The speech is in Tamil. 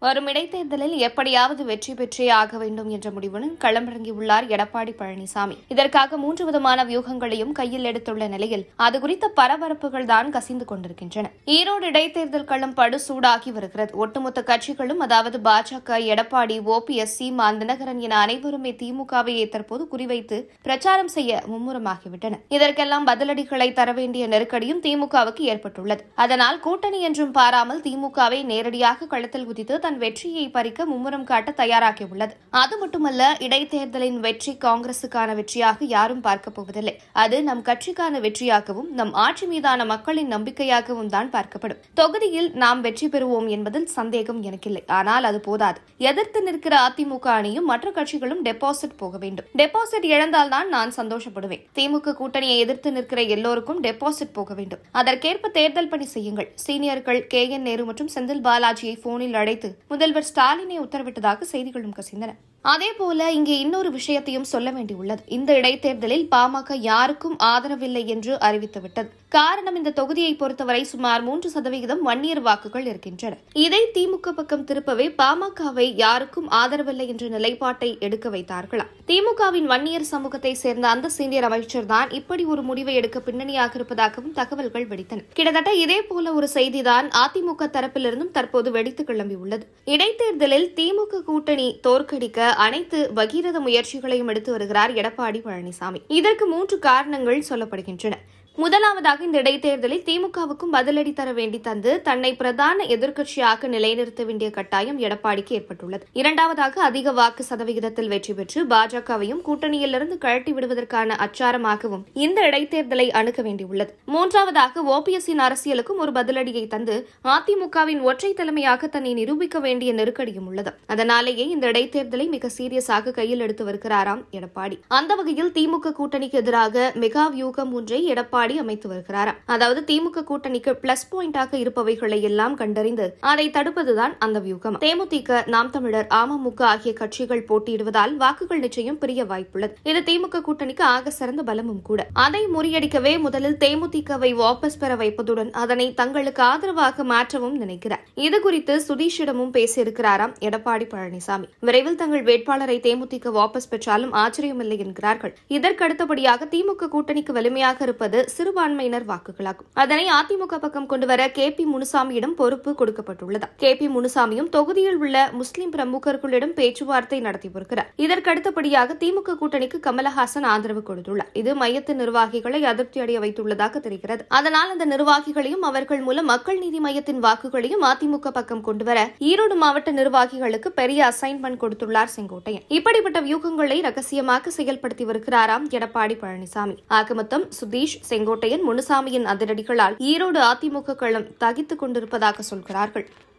வரும் இடைத்தேர்தலில் எப்படியாவது வெற்றி பெற்றே ஆக வேண்டும் என்ற முடிவுடன் களமிறங்கியுள்ளார் எடப்பாடி பழனிசாமி இதற்காக மூன்று விதமான வியூகங்களையும் கையில் எடுத்துள்ள நிலையில் அது குறித்த பரபரப்புகள் தான் கசிந்து கொண்டிருக்கின்றன ஈரோடு இடைத்தேர்தல் களம் படு சூடாகி வருகிறது ஒட்டுமொத்த கட்சிகளும் அதாவது பாஜக எடப்பாடி ஓபிஎஸ் சீமான் தினகரன் என அனைவருமே திமுகவையே தற்போது குறிவைத்து பிரச்சாரம் செய்ய மும்முரமாகிவிட்டன இதற்கெல்லாம் பதிலடிகளை தர வேண்டிய நெருக்கடியும் திமுகவுக்கு ஏற்பட்டுள்ளது அதனால் கூட்டணி என்றும் பாராமல் திமுகவை நேரடியாக களத்தில் குதித்து தன் வெற்றியை பறிக்க மும்முரம் காட்ட தயாராகியுள்ளது அது மட்டுமல்ல இடைத்தேர்தலின் வெற்றி காங்கிரசுக்கான வெற்றியாக யாரும் பார்க்கப் போவதில்லை அது நம் கட்சிக்கான வெற்றியாகவும் நம் ஆட்சி மீதான மக்களின் நம்பிக்கையாகவும் தான் பார்க்கப்படும் தொகுதியில் நாம் வெற்றி பெறுவோம் என்பதில் சந்தேகம் எனக்கில்லை ஆனால் அது போதாது எதிர்த்து நிற்கிற அதிமுக அணியும் மற்ற கட்சிகளும் டெபாசிட் போக வேண்டும் டெபாசிட் இழந்தால்தான் நான் சந்தோஷப்படுவேன் திமுக கூட்டணியை எதிர்த்து நிற்கிற எல்லோருக்கும் டெபாசிட் போக வேண்டும் அதற்கேற்ப தேர்தல் பணி செய்யுங்கள் சீனியர்கள் கே என் நேரு மற்றும் செந்தில் பாலாஜியை போனில் அழைத்து முதல்வர் ஸ்டாலினை உத்தரவிட்டதாக செய்திகளும் கசிந்தன அதேபோல இங்கே இன்னொரு விஷயத்தையும் சொல்ல வேண்டியுள்ளது இந்த இடைத்தேர்தலில் பாமக யாருக்கும் ஆதரவில்லை என்று அறிவித்துவிட்டது காரணம் இந்த தொகுதியை பொறுத்தவரை சுமார் மூன்று சதவிகிதம் வன்னியர் வாக்குகள் இருக்கின்றன இதை திமுக பக்கம் திருப்பவே பாமகவை யாருக்கும் ஆதரவில்லை என்ற நிலைப்பாட்டை எடுக்க வைத்தார்களா திமுகவின் வன்னியர் சமூகத்தை சேர்ந்த அந்த சீனியர் அமைச்சர் தான் இப்படி ஒரு முடிவை எடுக்க பின்னணியாக இருப்பதாகவும் தகவல்கள் வெடித்தன கிட்டத்தட்ட இதே போல ஒரு செய்திதான் அதிமுக தரப்பிலிருந்தும் தற்போது வெடித்து கிளம்பியுள்ளது இடைத்தேர்தலில் திமுக கூட்டணி தோற்கடிக்க அனைத்து பகீரத முயற்சிகளையும் எடுத்து வருகிறார் எடப்பாடி பழனிசாமி இதற்கு மூன்று காரணங்கள் சொல்லப்படுகின்றன முதலாவதாக இந்த இடைத்தேர்தலில் திமுகவுக்கும் பதிலடி தர வேண்டி தந்து தன்னை பிரதான எதிர்க்கட்சியாக நிலைநிறுத்த வேண்டிய கட்டாயம் எடப்பாடிக்கு ஏற்பட்டுள்ளது இரண்டாவதாக அதிக வாக்கு சதவிகிதத்தில் வெற்றி பெற்று பாஜகவையும் கூட்டணியிலிருந்து கழட்டி விடுவதற்கான அச்சாரமாகவும் இந்த இடைத்தேர்தலை அணுக வேண்டியுள்ளது மூன்றாவதாக ஓபிஎஸ்ஸின் அரசியலுக்கும் ஒரு பதிலடியை தந்து அதிமுகவின் ஒற்றை தலைமையாக தன்னை நிரூபிக்க வேண்டிய நெருக்கடியும் உள்ளது அதனாலேயே இந்த இடைத்தேர்தலை மிக சீரியஸாக கையில் எடுத்து வருகிறாராம் எடப்பாடி அந்த வகையில் திமுக கூட்டணிக்கு எதிராக மெகா வியூகம் ஒன்றை எடப்பாடி அமைத்து வருகிறாராம் அதாவது திமுக கூட்டணிக்கு பிளஸ் பாயிண்டாக இருப்பவைகளை எல்லாம் கண்டறிந்து அதை தடுப்பதுதான் அந்த வியூகம் தேமுதிக நாம் தமிழர் அமமுக ஆகிய கட்சிகள் போட்டியிடுவதால் வாக்குகள் நிச்சயம் பிரிய வாய்ப்புள்ளது இது திமுக கூட்டணிக்கு ஆக சிறந்த பலமும் கூட அதை முறியடிக்கவே முதலில் தேமுதிகவை வாபஸ் பெற வைப்பதுடன் அதனை தங்களுக்கு ஆதரவாக மாற்றவும் நினைக்கிறார் இது குறித்து சுதீஷிடமும் பேசியிருக்கிறாராம் எடப்பாடி பழனிசாமி விரைவில் தங்கள் வேட்பாளரை தேமுதிக வாபஸ் பெற்றாலும் ஆச்சரியமில்லை என்கிறார்கள் இதற்கு அடுத்தபடியாக திமுக கூட்டணிக்கு வலிமையாக இருப்பது சிறுபான்மையினர் வாக்குகளாகும் அதனை அதிமுக பக்கம் கொண்டுவர கே பி முனுசாமியிடம் பொறுப்பு கொடுக்கப்பட்டுள்ளது கே பி முனுசாமியும் தொகுதியில் உள்ள முஸ்லிம் பிரமுகர்களிடம் பேச்சுவார்த்தை நடத்தி வருகிறார் இதற்கு அடுத்தபடியாக திமுக கூட்டணிக்கு கமலஹாசன் ஆதரவு கொடுத்துள்ளார் இது மையத்தின் நிர்வாகிகளை அதிருப்தி அடைய வைத்துள்ளதாக தெரிகிறது அதனால் அந்த நிர்வாகிகளையும் அவர்கள் மூலம் மக்கள் நீதி மையத்தின் வாக்குகளையும் அதிமுக பக்கம் கொண்டுவர ஈரோடு மாவட்ட நிர்வாகிகளுக்கு பெரிய அசைன்மெண்ட் கொடுத்துள்ளார் செங்கோட்டையன் இப்படிப்பட்ட வியூகங்களை ரகசியமாக செயல்படுத்தி வருகிறாராம் எடப்பாடி பழனிசாமி ஆக மொத்தம் சுதீஷ் செங்கோட்டையன் முனுசாமியின் அதிரடிகளால் ஈரோடு அதிமுக களம் தகித்துக் கொண்டிருப்பதாக சொல்கிறார்கள்